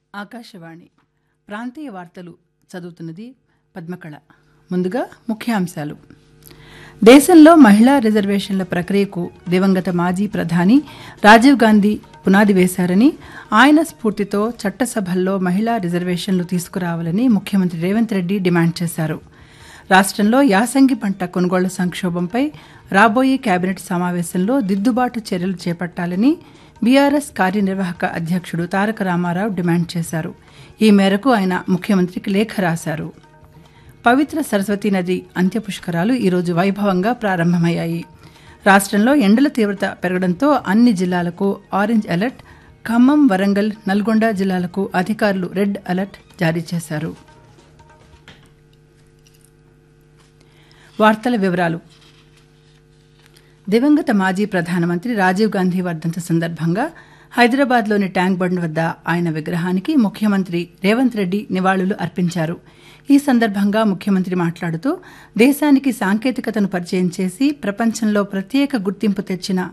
ఆకాశవాణి ప్రాంతీయ వార్తలు చదువుతున్నది పద్మకళ ముందుగా ముఖ్యాంశాలు దేశంలో మహిళా రిజర్వేషన్ల ప్రక్రియకు దివంగత మాజీ ప్రధాని రాజీవ్ గాంధీ పునాది వేశారని ఆయన స్ఫూర్తితో చట్టసభల్లో మహిళా రిజర్వేషన్లు తీసుకురావాలని ముఖ్యమంత్రి రేవంత్ రెడ్డి డిమాండ్ చేశారు రాష్ట్రంలో యాసంగి పంట కొనుగోళ్ల సంక్షోభంపై రాబోయే కేబినెట్ సమావేశంలో దిద్దుబాటు చర్యలు చేపట్టాలని బీఆర్ఎస్ కార్యనిర్వాహక అధ్యక్షుడు తారక రామారావు డిమాండ్ చేశారు ఈ మేరకు ఆయన ముఖ్యమంత్రికి లేఖ రాశారు పవిత్ర సరస్వతీ నది అంత్యపుష్కరాలు ఈరోజు వైభవంగా ప్రారంభమయ్యాయి రాష్ట్రంలో ఎండల తీవ్రత పెరగడంతో అన్ని జిల్లాలకు ఆరెంజ్ అలర్ట్ ఖమ్మం వరంగల్ నల్గొండ జిల్లాలకు అధికారులు రెడ్ అలర్ట్ జారీ చేశారు వార్తల వివరాలు దివంగత మాజీ ప్రధానమంత్రి రాజీవ్ గాంధీ వర్ధంతి సందర్భంగా హైదరాబాద్లోని ట్యాంక్ బండ్ వద్ద ఆయన విగ్రహానికి ముఖ్యమంత్రి రేవంత్ రెడ్డి నివాళులు అర్పించారు ఈ సందర్భంగా ముఖ్యమంత్రి మాట్లాడుతూ దేశానికి సాంకేతికతను పరిచయం చేసి ప్రపంచంలో ప్రత్యేక గుర్తింపు తెచ్చిన